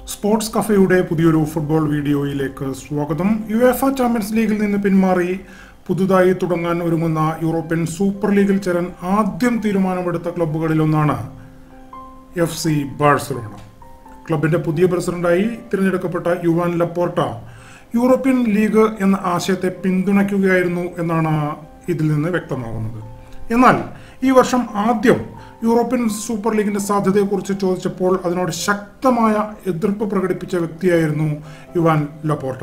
sports കഫയുടെ പുതിയൊരു football വീഡിയോയിലേക്ക് സ്വാഗതം യു എഫ് ചാമ്പ്യൻസ് ലീഗിൽ നിന്ന് പിന്മാറി പുതുതായി തുടങ്ങാൻ ഒരുങ്ങുന്ന യൂറോപ്യൻ സൂപ്പർ ലീഗിൽ ചേരാൻ ആദ്യം തീരുമാനമെടുത്ത ക്ലബ്ബുകളിലൊന്നാണ് എഫ് സി ബാഴ്സലോണ ക്ലബിന്റെ പുതിയ പ്രസിഡന്റായി തിരഞ്ഞെടുക്കപ്പെട്ട യുവാൻ ലപ്പോർട്ട യൂറോപ്യൻ ലീഗ് എന്ന ആശയത്തെ പിന്തുണയ്ക്കുകയായിരുന്നു എന്നാണ് ഇതിൽ നിന്ന് വ്യക്തമാകുന്നത് എന്നാൽ ഈ വർഷം ആദ്യം യൂറോപ്യൻ സൂപ്പർ ലീഗിന്റെ സാധ്യതയെക്കുറിച്ച് ചോദിച്ചപ്പോൾ അതിനോട് ശക്തമായ എതിർപ്പ് പ്രകടിപ്പിച്ച വ്യക്തിയായിരുന്നു യുവാൻ ലപ്പോർട്ട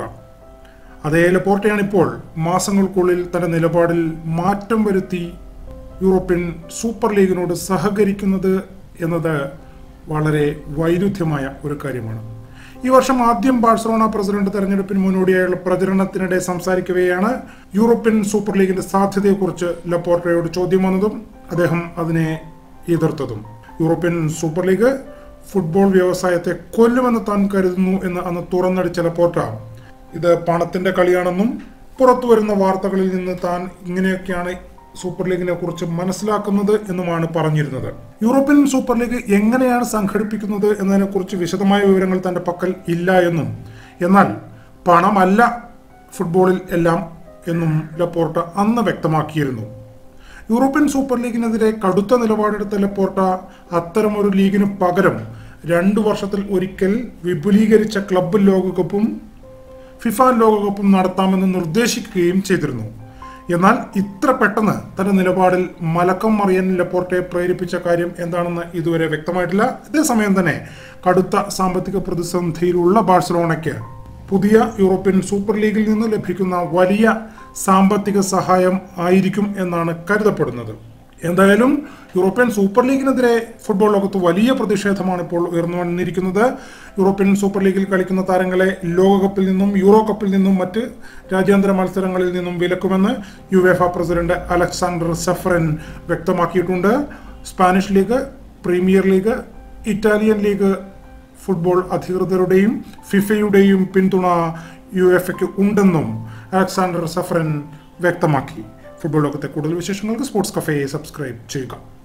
അതേ ലപ്പോർട്ടയാണ് ഇപ്പോൾ മാസങ്ങൾക്കുള്ളിൽ തന്റെ നിലപാടിൽ മാറ്റം വരുത്തി യൂറോപ്യൻ സൂപ്പർ ലീഗിനോട് സഹകരിക്കുന്നത് എന്നത് വളരെ വൈരുദ്ധ്യമായ ഒരു കാര്യമാണ് ഈ വർഷം ആദ്യം ബാഴ്സലോണ പ്രസിഡന്റ് തെരഞ്ഞെടുപ്പിന് മുന്നോടിയായുള്ള പ്രചരണത്തിനിടെ സംസാരിക്കവെയാണ് യൂറോപ്യൻ സൂപ്പർ ലീഗിന്റെ സാധ്യതയെക്കുറിച്ച് ലപ്പോർട്ടയോട് ചോദ്യം വന്നതും അദ്ദേഹം അതിനെ എതിർത്തതും യൂറോപ്യൻ സൂപ്പർ ലീഗ് ഫുട്ബോൾ വ്യവസായത്തെ കൊല്ലുമെന്ന് താൻ കരുതുന്നു എന്ന് അന്ന് തുറന്നടിച്ച ലപ്പോർട്ട ഇത് പണത്തിന്റെ കളിയാണെന്നും പുറത്തു വരുന്ന വാർത്തകളിൽ നിന്ന് താൻ ഇങ്ങനെയൊക്കെയാണ് സൂപ്പർ ലീഗിനെ കുറിച്ച് മനസ്സിലാക്കുന്നത് എന്നുമാണ് പറഞ്ഞിരുന്നത് യൂറോപ്യൻ സൂപ്പർ ലീഗ് എങ്ങനെയാണ് സംഘടിപ്പിക്കുന്നത് എന്നതിനെക്കുറിച്ച് വിശദമായ വിവരങ്ങൾ തന്റെ പക്കൽ ഇല്ല എന്നും എന്നാൽ പണമല്ല ഫുട്ബോളിൽ എല്ലാം എന്നും ലപ്പോർട്ട അന്ന് വ്യക്തമാക്കിയിരുന്നു യൂറോപ്യൻ സൂപ്പർ ലീഗിനെതിരെ കടുത്ത നിലപാടെടുത്ത ലപ്പോർട്ട അത്തരമൊരു ലീഗിന് പകരം രണ്ടു വർഷത്തിൽ ഒരിക്കൽ വിപുലീകരിച്ച ക്ലബ്ബ് ലോകകപ്പും ഫിഫ ലോകകപ്പും നടത്താമെന്ന് നിർദ്ദേശിക്കുകയും ചെയ്തിരുന്നു എന്നാൽ ഇത്ര പെട്ടെന്ന് തന്റെ നിലപാടിൽ മലക്കം മറിയൻ ലപ്പോർട്ടയെ പ്രേരിപ്പിച്ച കാര്യം എന്താണെന്ന് ഇതുവരെ വ്യക്തമായിട്ടില്ല അതേസമയം തന്നെ കടുത്ത സാമ്പത്തിക പ്രതിസന്ധിയിലുള്ള ബാഴ്സലോണയ്ക്ക് പുതിയ യൂറോപ്യൻ സൂപ്പർ ലീഗിൽ നിന്ന് ലഭിക്കുന്ന വലിയ സാമ്പത്തിക സഹായം ആയിരിക്കും എന്നാണ് കരുതപ്പെടുന്നത് എന്തായാലും യൂറോപ്യൻ സൂപ്പർ ലീഗിനെതിരെ ഫുട്ബോൾ ലോകത്ത് വലിയ പ്രതിഷേധമാണ് ഇപ്പോൾ ഉയർന്നു വന്നിരിക്കുന്നത് യൂറോപ്യൻ സൂപ്പർ ലീഗിൽ കളിക്കുന്ന താരങ്ങളെ ലോകകപ്പിൽ നിന്നും യൂറോ കപ്പിൽ നിന്നും മറ്റ് രാജ്യാന്തര മത്സരങ്ങളിൽ നിന്നും വിലക്കുമെന്ന് യുവേഫ പ്രസിഡന്റ് അലക്സാണ്ടർ സെഫറൻ വ്യക്തമാക്കിയിട്ടുണ്ട് Spanish league Premier league Italian league football അധികൃതരുടെയും ഫിഫയുടെയും പിന്തുണ യു എഫ് എക്ക് ഉണ്ടെന്നും അലക്സാണ്ടർ സഫറൻ വ്യക്തമാക്കി ഫുട്ബോൾ ലോകത്തെ കൂടുതൽ വിശേഷങ്ങൾക്ക് സ്പോർട്സ് കഫേയെ സബ്സ്ക്രൈബ് ചെയ്യുക